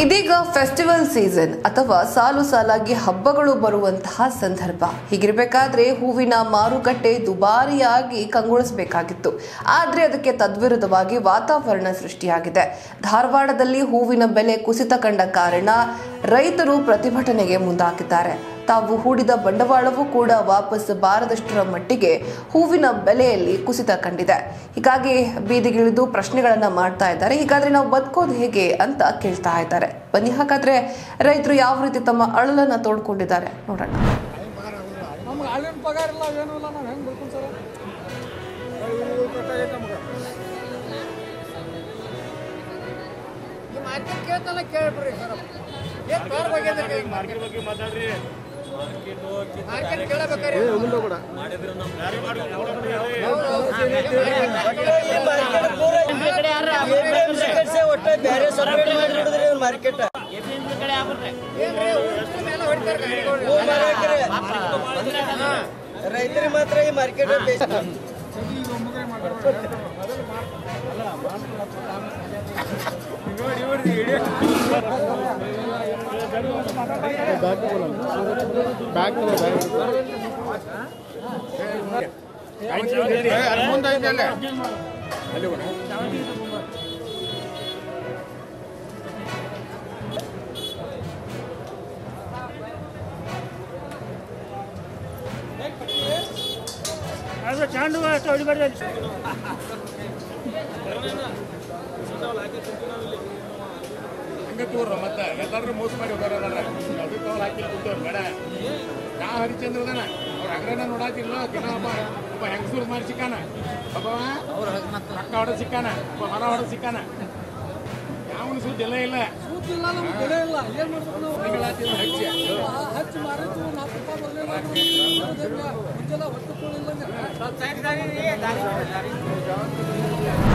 ಇದೀಗ festival season ಅಥವಾ ಸಾಲು ಸಾಲಾಗಿ ಹಬ್ಬಗಳು ಬರುವಂತಹ ಸಂದರ್ಭ ಹೀಗಿರಬೇಕಾದ್ರೆ ಹೂವಿನ ಮಾರುಕಟ್ಟೆ ದುಬಾರಿಯಾಗಿ ಕಂಗೊಳಿಸಬೇಕಾಗಿತ್ತು ಆದರೆ ಅದಕ್ಕೆ ತದ್ವಿರುದ್ಧವಾಗಿ ವಾತಾವರಣ ಸೃಷ್ಟಿಯಾಗಿದೆ ಧಾರವಾಡದಲ್ಲಿ ಹೂವಿನ ಬೆಲೆ ಕುಸಿತ ಕಂಡ ಕಾರಣ ರೈತರು ಪ್ರತಿಭಟನೆಗೆ ಮುಂದಾಗಿದ್ದಾರೆ ತಾವು ಹೂಡಿದ ಬಂಡವಾಳವೂ ಕೂಡ ವಾಪಸ್ ಬಾರದಷ್ಟರ ಮಟ್ಟಿಗೆ ಹೂವಿನ ಬೆಲೆಯಲ್ಲಿ ಕುಸಿತ ಕಂಡಿದೆ ಹೀಗಾಗಿ ಬೀದಿಗಿಳಿದು ಪ್ರಶ್ನೆಗಳನ್ನ ಮಾಡ್ತಾ ಇದ್ದಾರೆ ಹೀಗಾದ್ರೆ ನಾವು ಬದುಕೋದು ಹೇಗೆ ಅಂತ ಕೇಳ್ತಾ ಇದ್ದಾರೆ ಬನ್ನಿ ಹಾಗಾದ್ರೆ ರೈತರು ಯಾವ ರೀತಿ ತಮ್ಮ ಅಳಲನ್ನ ತೋಡ್ಕೊಂಡಿದ್ದಾರೆ ನೋಡೋಣ ನಮ್ಗೆ ಅಲ್ಲಿನ ಪಗಾರ ಇಲ್ಲ ಏನೂ ಇಲ್ಲ ನಾವು ಹೆಂಗೆ ಬರ್ಕೊಂಡು ಸರ್ ಈ ಮಾರ್ಕೆಟ್ ಕೇಳ್ತಾನ ಕೇಳ್ಬಿಡ್ರಿ ಸರ್ ಏನು ಪಾರ್ ಬಗ್ಗೆ ಮಾರ್ಕೆಟ್ ಬಗ್ಗೆ ಮಾತಾಡ್ರಿ ಮಾರ್ಕೆಟ್ ಕೇಳಬೇಕಾರಿ ಒಟ್ಟೆ ಬೇರೆ ಸಪರೇಟ್ ಮಾಡಿ ಹಿಡಿದ್ರಿ ಇವ್ನ ಮಾರ್ಕೆಟ್ ರೈತರಿಗೆ ಮಾತ್ರ ಈ ಮಾರ್ಕೆಟ್ ಹಂಗೆ ತೋರ್ರ ಮತ್ತೆ ಎಲ್ಲಾದ್ರೂ ಮೋಸ ಮಾಡಿ ಹೋಗೋರ ಅದು ತೋಲ್ ಹಾಕಿ ಕೂತವ್ರು ಬೇಡ ನಾ ಹರಿಚಂದ್ರ ಅದಾನ ಅವ್ರ ಅಂಗಡಿನ ನೋಡಾತಿಲ್ಲ ದಿನ ಒಬ್ಬ ಒಬ್ಬ ಹೆಂಗಸೂರು ಮಾಡಿ ಸಿಕ್ಕಾನ ಒಬ್ಬವ ಅಕ್ಕ ಹೊಡ ಸಿಕ್ಕಾನ ಒಬ್ಬ ಹೊರ ಹೊಡ ಸಿಕ್ಕಾನ ಯಾವನು ಸುದ್ದಿ ಎಲ್ಲ ಇಲ್ಲ ಇಲ್ಲ ನಮ್ಗೆ ಬೆಲೆ ಇಲ್ಲ ಏನು ಮಾಡ್ಬೇಕು ನಾವು ತಿಂಗಳಾತಿಲ್ಲ ಹಚ್ಚಿ ಹಚ್ಚಿ ಮಾರಿದ್ದು ನಾಲ್ಕು ರೂಪಾಯಿ ಬರಲಿಲ್ಲ ಮುಂಜಾನೆ ಹೊತ್ತು ಕೂಡಿಲ್ಲ